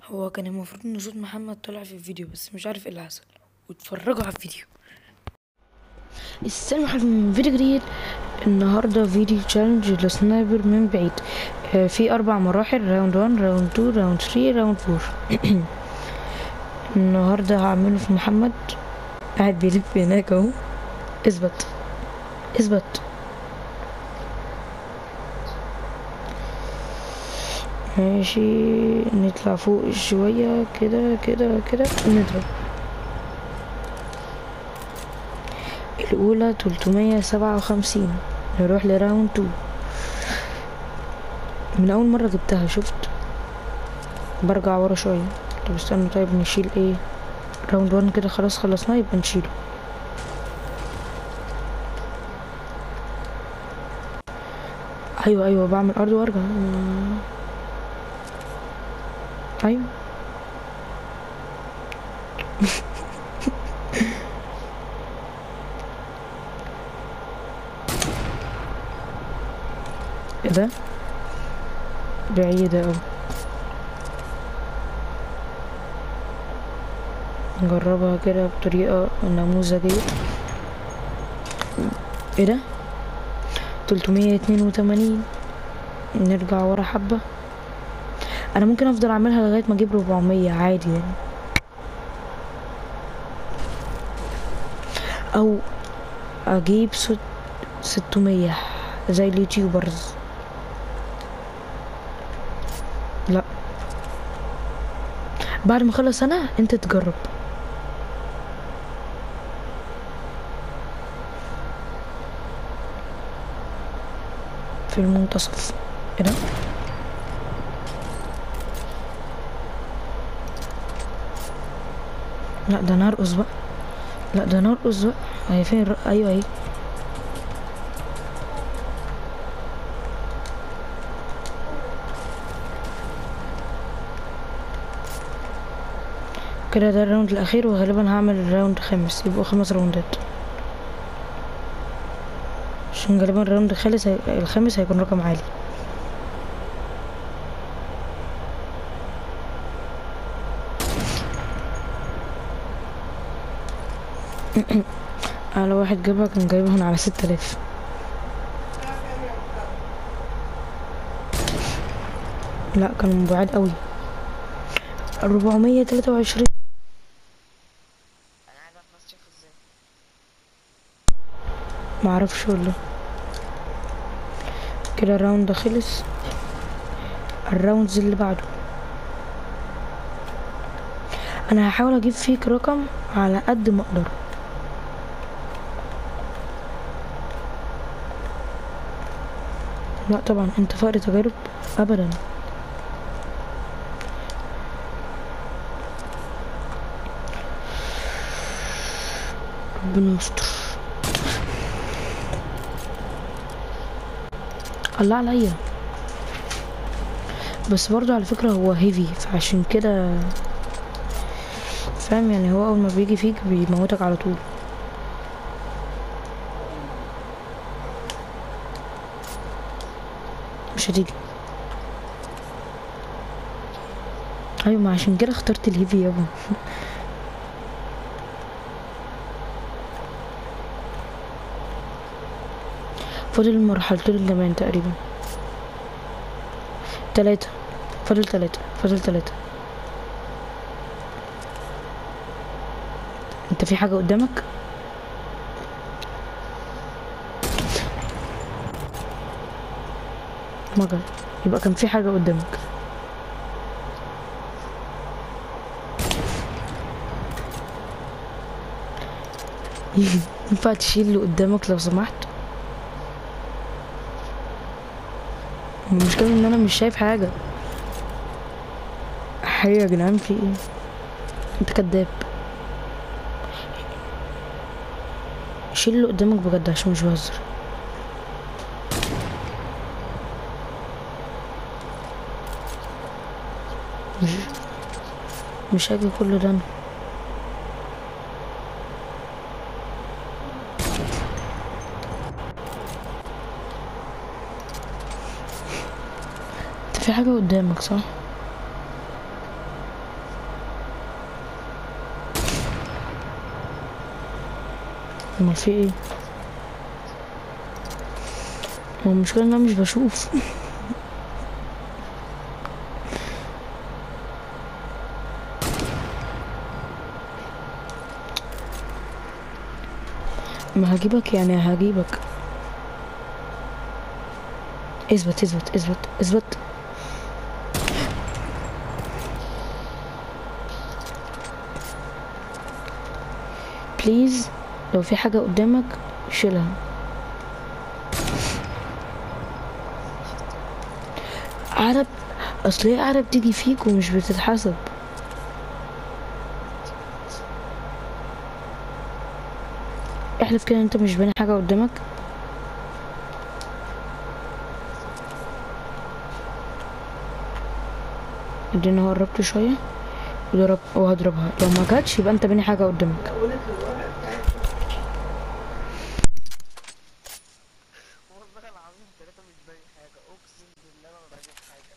هو كان المفروض ان صوت محمد طلع في الفيديو بس مش عارف ايه اللي حصل واتفرجوا على الفيديو السلام عليكم من فيديو جديد النهارده فيديو تشالنج لسنايبر من بعيد آه، في اربع مراحل راوند 1 راوند 2 راوند 3 راوند 4 النهارده هعمله في محمد قاعد بيلف هناك اهو اثبت اثبت ماشي نطلع فوق شوية كده كده كده نضرب الأولى تلتمية سبعة وخمسين نروح لراوند تو من أول مرة جبتها شفت برجع ورا شوية طب استنى طيب نشيل ايه راوند وان كده خلاص خلصناه يبقى نشيله ايوه ايوه بعمل ارض وارجع ايوه ايه ده بعيدة اوي نجربها كده بطريقة نموذجية ايه ده تلتمية اتنين وتمانين نرجع ورا حبة انا ممكن افضل اعملها لغاية ما اجيب ربعمية عادي يعني او اجيب ست ستمية زي اليوتيوبرز لا بعد ما اخلص انا انت تجرب في المنتصف ايه ده لا ده نرقص بقى لا ده نرقص بقى هي فين الر- ايوه اهي كده ده الراوند الاخير وغالبا هعمل الراوند الخامس يبقوا خمس راوندات عشان غالبا الراوند الخامس هي... الخامس هيكون رقم عالي على واحد جابها كان جايبها هنا على ستة آلاف لا كان من بعيد قوي أربعمية تلاتة وعشرين معرفش والله كده الراوند ده خلص الراوندز اللي بعده انا هحاول اجيب فيك رقم على قد ما اقدر لا طبعا انت فقر تجارب ابدا ربنا يستر الله عليا بس برضو على فكرة هو هيفي فعشان كده فاهم يعني هو اول ما بيجي فيك بيموتك على طول مش هتيجي ايوه ما عشان كده اخترت الهيفي يابا فاضل مرحلتين كمان تقريبا تلاتة فاضل تلاتة فاضل تلاتة انت في حاجة قدامك مجر يبقى كان في حاجة قدامك ينفع تشيل اللي قدامك لو سمحت المشكلة ان انا مش شايف حاجة حي يا جدعان في ايه انت كداب شيل اللي قدامك بجد عشان مش بهزر مش مش هاجي كل ده انا انت في حاجة قدامك صح امال في ايه هو المشكلة ان انا مش بشوف ما هجيبك يعني هجيبك اثبت اثبت اثبت اثبت بليز لو في حاجة قدامك شيلها عرب اصل هي عرب تيجي فيك ومش بتتحسب احلف كده انت مش باين حاجة قدامك اديني هو قربت شوية وضرب وهضربها لو ما جاتش يبقى انت باني حاجة قدامك والله العظيم ثلاثة مش باين حاجة أقسم بالله ما بجيب حاجة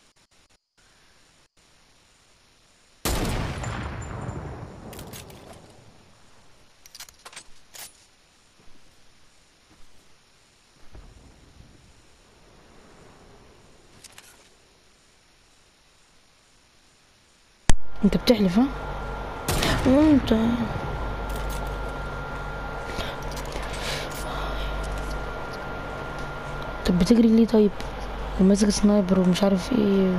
انت بتحلف ها انت طب بتجري ليه طيب وماسك سنايبر ومش عارف ايه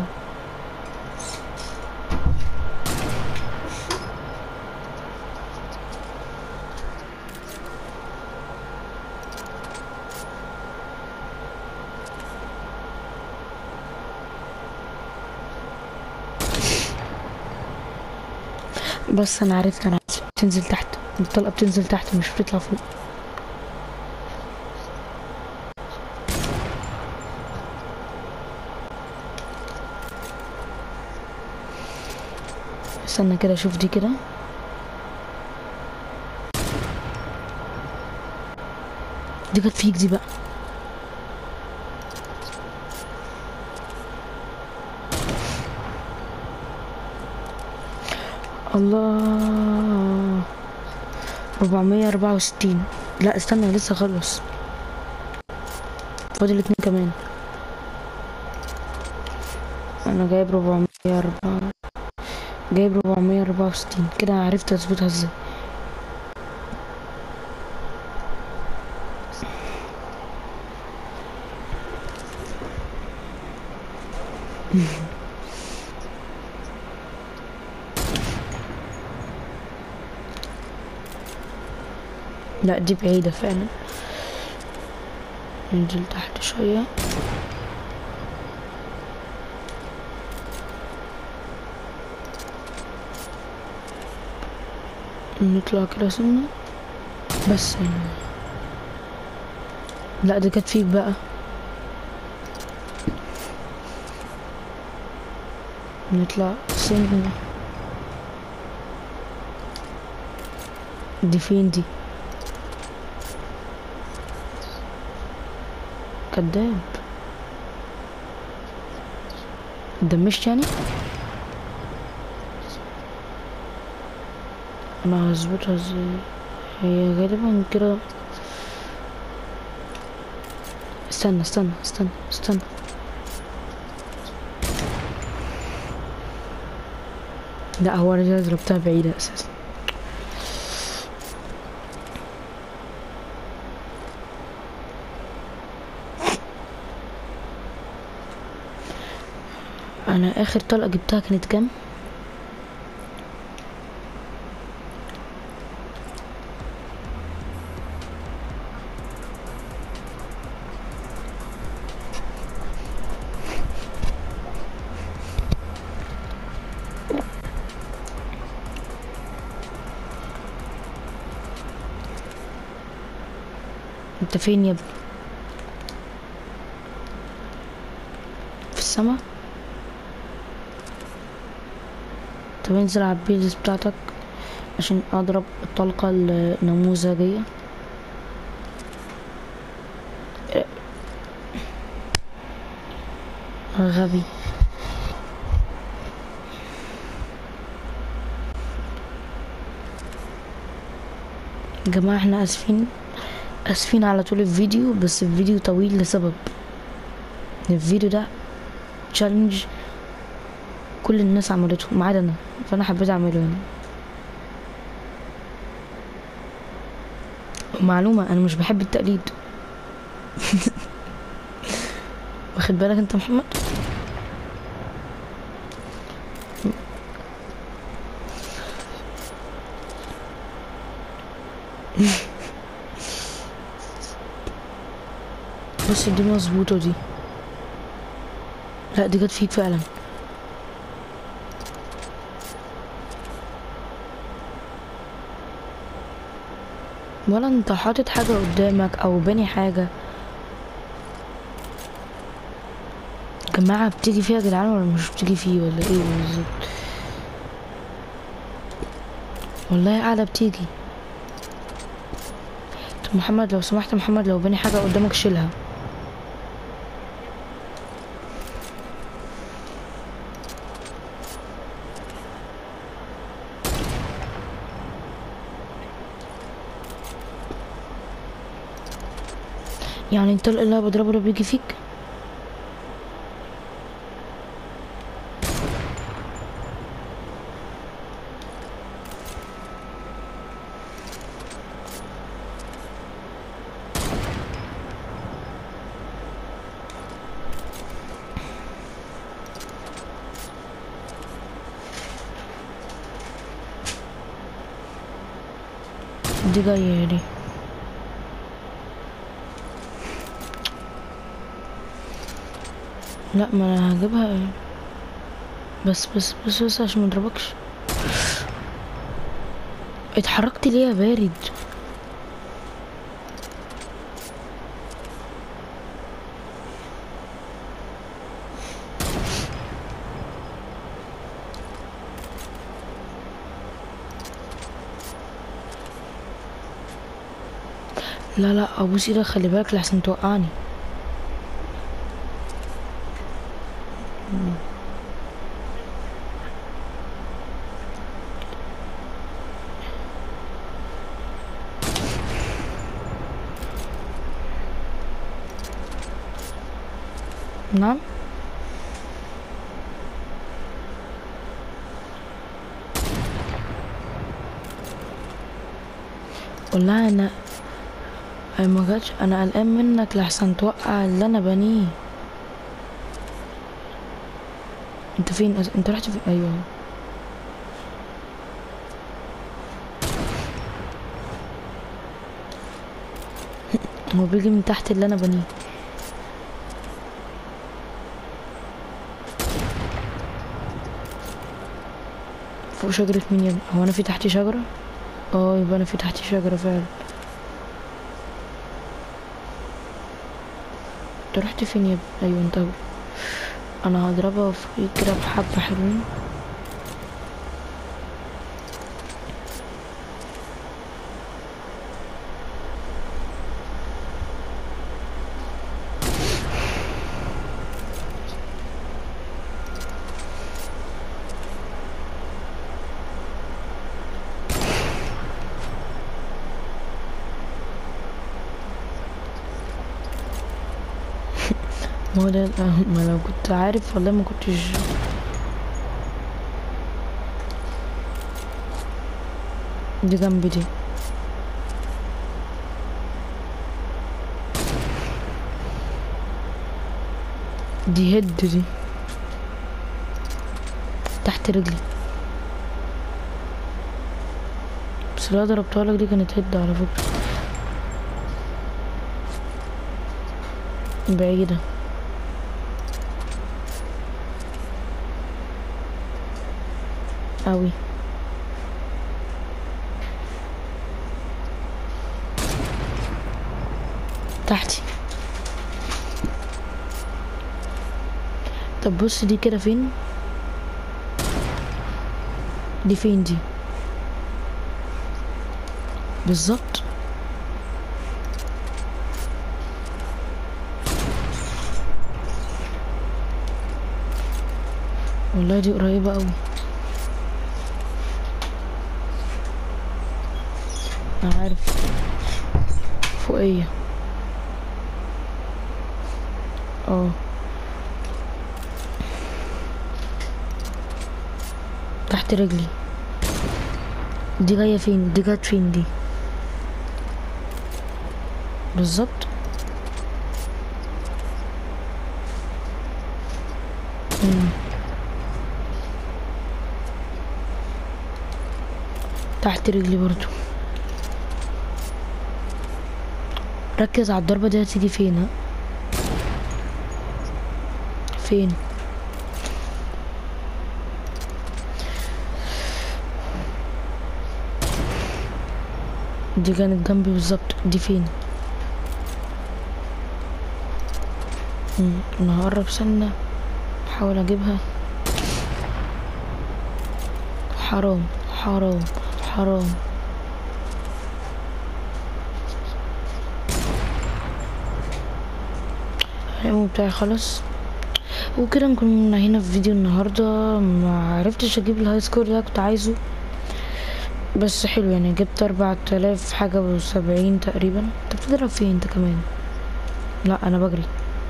بس انا عرفت انا عرفت بتنزل تحت الطلقه بتنزل تحت مش بتطلع فوق استنى كده اشوف دي كده دي كانت فيك دي بقى الله ربعمية أربعة وستين لا استنى لسه خلص فاضل اتنين كمان انا جايب ربعمية أربعة جايب ربعمية أربعة وستين كده عرفت اظبطها ازاي لا دي بعيدة فعلا ننزل تحت شوية نطلع كده سنة بس يعني. لا دي كانت فيك بقى نطلع سنة دي فين دي كداب دمشت يعني انا هظبطها ازاي هي غالبا كده استنى استنى استنى استنى لا هو انا جاي ضربتها بعيدة اساسا انا اخر طلقة جبتها كانت كام انت فين يا ابني في السما طب انزل على البيلز بتاعتك عشان اضرب الطلقة النموذجية غبي يا جماعة احنا اسفين اسفين على طول الفيديو بس الفيديو طويل لسبب الفيديو ده تشالنج كل الناس عملته ما عدا انا فانا حبيت اعمله يعني معلومة انا مش بحب التقليد واخد بالك انت يا محمد بص دي مظبوطة دي لا دي جت فيك فعلا ولا انت حاطط حاجة قدامك او باني حاجة جماعة بتيجي فيها يا جدعان ولا مش بتيجي فيه ولا ايه بالظبط والله قاعدة بتيجي طب محمد لو سمحت يا محمد لو باني حاجة قدامك شيلها يعني انت اللي انا بضربه ده بيجي فيك دي جاية دي لا ما انا هجيبها بس بس بس بس عشان ما اضربكش اتحركت ليه يا بارد لا لا ابوس ايدك خلي بالك لحسن توقعني نعم والله انا اي ما جاتش انا قلقان منك لحسن توقع اللي انا بنيه انت فين أز... انت رحت فين ايوه هو بيجي من تحت اللي انا بنيه فوق شجرة مين يا ابني؟ هو انا في تحتي شجرة اه يبقى انا في تحتي شجرة فعلا انت رحت فين يا ابني ايوه انت انا هضربها فوقيك كده بحبة حلوين ما هو ده ما لو كنت عارف والله ما كنتش دي جنبي دي دي هد دي تحت رجلي بس اللي أنا ضربتها لك دي كانت هد على فكرة بعيدة أوي تحتي طب بص دي كده فين دي فين دي بالظبط والله دي قريبة أوي انا عارف فوقية اه تحت رجلي دي جاية فين دي جت فين دي بالظبط مم. تحت رجلي برضو ركز على الضربة دي هتيجي فين ها فين دي كانت جنبي بالظبط دي فين مم، انا هقرب سنة احاول اجيبها حرام حرام حرام الامو بتاعي خلص وكده نكون هنا في فيديو النهاردة ما عرفتش اجيب الهاي سكور ده كنت عايزه بس حلو يعني جبت اربعة الاف حاجة وسبعين تقريبا انت بتضرب فين انت كمان لا انا بجري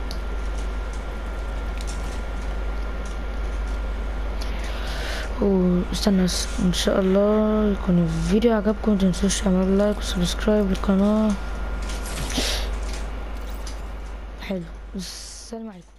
واستنى بس. ان شاء الله يكون الفيديو عجبكم متنسوش تعملوا لايك وسبسكرايب للقناة حلو السلام عليكم